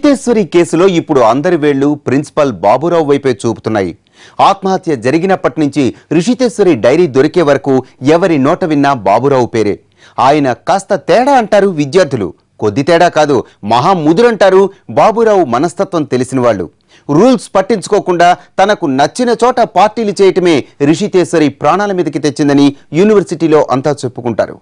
రిషితేశ్వరి కేసులో ఇప్పుడు అందరి వేళ్లు ప్రిన్సిపల్ బాబురావు వైపే చూపుతున్నాయి ఆత్మహత్య జరిగినప్పటి నుంచి రిషితేశ్వరి డైరీ దొరికే వరకు ఎవరి నోట విన్నా బాబురావు పేరే ఆయన కాస్త తేడా అంటారు విద్యార్థులు కొద్ది తేడా కాదు మహా ముదురంటారు బాబురావు మనస్తత్వం తెలిసిన వాళ్ళు రూల్స్ పట్టించుకోకుండా తనకు నచ్చిన చోట పార్టీలు చేయటమే రిషితేశ్వరి ప్రాణాల మీదకి తెచ్చిందని యూనివర్సిటీలో అంతా చెప్పుకుంటారు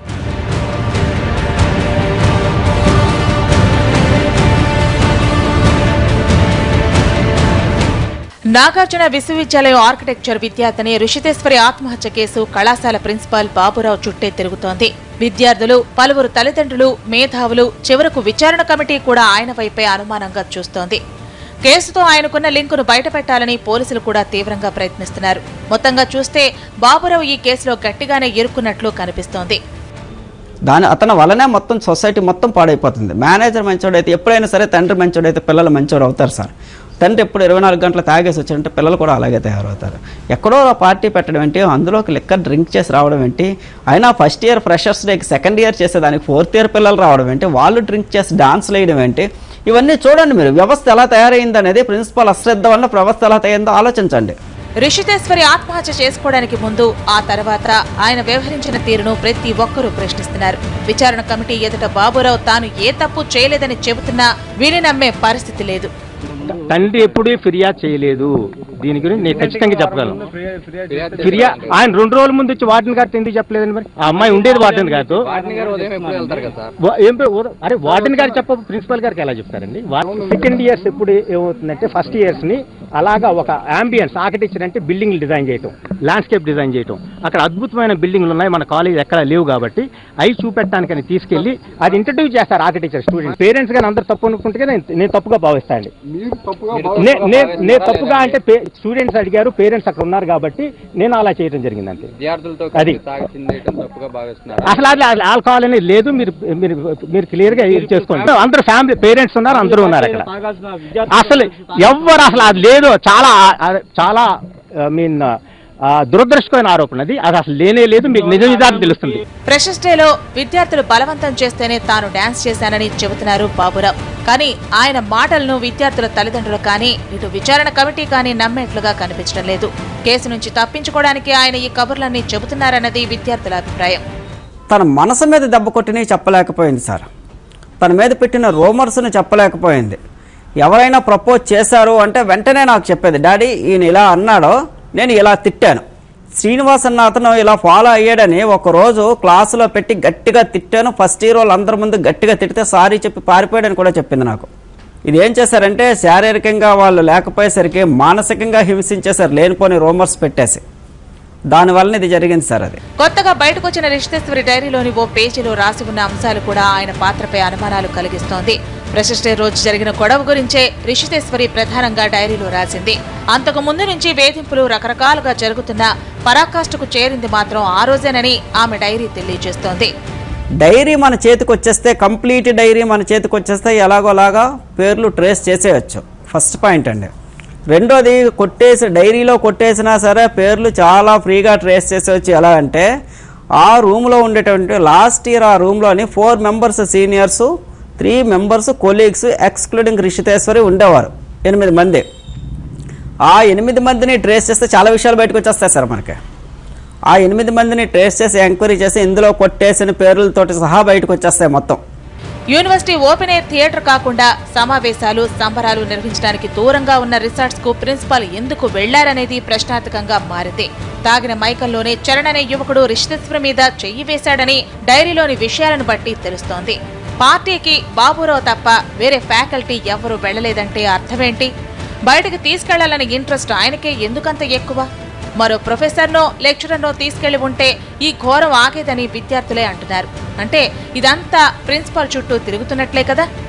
నాగార్జున విశ్వవిద్యాలయం ఆర్కిటెక్చర్ విద్యార్థిని ఋషితేశ్వరి ఆత్మహత్య కేసు కళాశాల ప్రిన్సిపాల్ బాబురావు చుట్టే తిరుగుతోంది విద్యార్థులు పలువురు తల్లిదండ్రులు మేధావులు చివరకు విచారణ కమిటీ కూడా ఆయన వైపే అనుమానంగా చూస్తోంది కేసుతో ఆయనకున్న లింకును బయటపెట్టాలని పోలీసులు కూడా తీవ్రంగా ప్రయత్నిస్తున్నారు మొత్తంగా చూస్తే బాబురావు ఈ కేసులో గట్టిగానే ఇరుక్కున్నట్లు కనిపిస్తోంది దాని అతని వల్లనే మొత్తం సొసైటీ మొత్తం పాడైపోతుంది మేనేజర్ మంచోడైతే ఎప్పుడైనా సరే తండ్రి మంచోడైతే పిల్లలు మంచోడు అవుతారు సార్ తండ్రి ఎప్పుడు ఇరవై నాలుగు గంటలు తాగేసి వచ్చారంటే పిల్లలు కూడా అలాగే తయారవుతారు ఎక్కడో ఆ పార్టీ పెట్టడం ఏంటి అందులోకి లిక్కర్ డ్రింక్ చేసి రావడం ఏంటి అయినా ఫస్ట్ ఇయర్ ఫ్రెషర్స్ డేకి సెకండ్ ఇయర్ చేసేదానికి ఫోర్త్ ఇయర్ పిల్లలు రావడం ఏంటి వాళ్ళు డ్రింక్ చేసి డాన్స్ వేయడం ఏంటి ఇవన్నీ చూడండి మీరు వ్యవస్థ ఎలా తయారైంది అనేది ప్రిన్సిపల్ అశ్రద్ధ వల్ల వ్యవస్థ ఎలా తయారైందో ఆలోచించండి రిషితేశ్వరి ఆత్మహత్య చేసుకోవడానికి ముందు ఆ తర్వాత ఆయన వ్యవహరించిన తీరును ప్రతి ఒక్కరూ ప్రశ్నిస్తున్నారు విచారణ కమిటీ ఎదుట బాబురావు తాను ఏ తప్పు చేయలేదని చెబుతున్నా విని నమ్మే పరిస్థితి లేదు తండ్రి ఎప్పుడూ ఫిర్యాదు చేయలేదు దీని గురించి నేను ఖచ్చితంగా చెప్పగలను ఫిర్యా ఆయన రెండు రోజుల ముందు వచ్చి వార్డెన్ గారితో ఎందుకు చెప్పలేదండి మరి ఆ అమ్మాయి ఉండేది వార్డెన్ గారితో వా- ఏం పే- ఉద- అరే వార్డెన్ గారు చెప్ప ప్రిన్సిపల్ గారికి ఎలా చెప్తారండి సెకండ్ ఇయర్స్ ఎప్పుడు ఏమవుతుందంటే ఫస్ట్ ఇయర్స్ ని అలాగా ఒక అంబియన్స్ ఆర్కిటెక్చర్ అంటే బిల్డింగ్ డిజైన్ చేయటం ల్యాండ్స్కేప్ డిజైన్ చేయటం అక్కడ అద్భుతమైన బిల్డింగ్లు ఉన్నాయి మన కాలేజ్ ఎక్కడ లేవు కాబట్టి అవి చూపెట్టడానికని తీసుకెళ్లి అది ఇంట్రడ్యూస్ చేస్తారు ఆర్కిటెక్చర్ స్టూడెంట్స్ పేరెంట్స్ కానీ అందరు తప్పు అనుకుంటే నేను నేను తప్పుగా భావిస్తాను నే- నే- నేను తప్పుగా అంటే స్టూడెంట్స్ అడిగారు పేరెంట్స్ అక్కడ ఉన్నారు కాబట్టి నేను అలా చేయడం జరిగింది అంతే విద్యార్థులతో అది. కలిసి తాగి చిందేయటం తప్పుగా భావిస్తున్నారు అసలు అది అది ఆల్కహాల్ అనేది లేదు మీరు మీరు మీరు క్లియర్ గా ఇది చేసుకోండి అందరు ఫ్యామిలీ పేరెంట్స్ ఉన్నారు అందరూ ఉన్నారు అక్కడ అసలు ఎవ్వరు అసలు అది లేదు చాలా ఆ, చాలా ఐ మీన్ దురదృష్టమైన ఆరోపణ అది అది అసలు లేనే లేదు మీకు నిజ నిజాలు తెలుస్తుంది ఫ్రెషర్స్ డేలో విద్యార్థులు బలవంతం చేస్తేనే తాను డాన్స్ చేశానని చెబుతున్నారు బాబురావు కానీ ఆయన మాటలను విద్యార్థుల తల్లిదండ్రులు కానీ ఇటు విచారణ కమిటీ కానీ నమ్మేట్లుగా కనిపించడం లేదు కేసు నుంచి తప్పించుకోవడానికి ఆయన ఈ కబుర్లన్నీ చెబుతున్నారన్నది విద్యార్థుల అభిప్రాయం తన మనసు మీద దెబ్బ కొట్టినవి చెప్పలేకపోయింది సార్ తన మీద పెట్టిన రూమర్స్ని చెప్పలేకపోయింది ఎవరైనా ప్రపోజ్ చేశారు అంటే వెంటనే నాకు చెప్పేది డాడీ ఈయన ఇలా అన్నాడో నేను ఇలా తిట్టాను శ్రీనివాస్ అన్న అతను ఇలా ఫాలో అయ్యాడని ఒకరోజు క్లాసులో పెట్టి గట్టిగా తిట్టాను ఫస్ట్ ఇయర్ వాళ్ళందరి ముందు గట్టిగా తిడితే సారీ చెప్పి పారిపోయాడని కూడా చెప్పింది నాకు ఇది ఏం చేశారంటే శారీరకంగా వాళ్ళు లేకపోయేసరికి మానసికంగా హింసించేశారు లేనిపోని రూమర్స్ పెట్టేసి దానివల్ల ఇది జరిగింది సార్ అది కొత్తగా బయటకొచ్చిన రిషితేశ్వరి డైరీలోని ఓ పేజీలో రాసి ఉన్న అంశాలు కూడా ఆయన పాత్రపై అనుమానాలు కలిగిస్తోంది ఫ్రెషర్స్ డే రోజు జరిగిన గొడవ గురించే రిషితేశ్వరి ప్రధానంగా డైరీలో రాసింది అంతకు ముందు నుంచి వేధింపులు రకరకాలుగా జరుగుతున్న పరాకాష్ఠకు చేరింది మాత్రం ఆ రోజేనని ఆమె డైరీ తెలియజేస్తోంది డైరీ మన చేతికి వచ్చేస్తే కంప్లీట్ డైరీ మన చేతికి వచ్చేస్తే ఎలాగోలాగా పేర్లు ట్రేస్ చేసేయచ్చు ఫస్ట్ పాయింట్ అండి రెండోది కొట్టేసి డైరీలో కొట్టేసినా సరే పేర్లు చాలా ఫ్రీగా ట్రేస్ చేసేవచ్చు ఎలా అంటే ఆ రూమ్లో ఉండేటువంటి లాస్ట్ ఇయర్ ఆ రూమ్లోని four members seniors three members colleagues excluding Rishiteshwari ఉండేవారు ఎనిమిది మంది ఆ ఎనిమిది మందిని ట్రేస్ చేస్తే చాలా విషయాలు బయటకు వచ్చేస్తాయి సార్ మనకి ఆ ఎనిమిది మందిని ట్రేస్ చేసి ఎంక్వైరీ చేసి ఇందులో కొట్టేసిన పేర్లతోటి సహా బయటకు వచ్చేస్తాయి మొత్తం యూనివర్సిటీ ఓపెన్ ఎయిర్ థియేటర్ కాకుండా సమావేశాలు సంబరాలు నిర్వహించడానికి దూరంగా ఉన్న రిసార్ట్స్ కు ప్రిన్సిపాల్ ఎందుకు వెళ్లారనేది ప్రశ్నార్థకంగా మారింది తాగిన మైకంలోనే చరణ్ అనే యువకుడు రిషితేశ్వరి మీద చెయ్యి వేశాడని డైరీలోని విషయాలను బట్టి తెలుస్తోంది పార్టీకి బాబురావు తప్ప వేరే ఫ్యాకల్టీ ఎవరూ వెళ్లలేదంటే అర్థమేంటి బయటకు తీసుకెళ్లాలనే ఇంట్రెస్ట్ ఆయనకే ఎందుకంత ఎక్కువ మరో ప్రొఫెసర్నో లెక్చరర్నో తీసుకెళ్లి ఉంటే ఈ ఘోరం ఆగేదని విద్యార్థులే అంటున్నారు అంటే ఇదంతా ప్రిన్సిపాల్ చుట్టూ తిరుగుతున్నట్లే కదా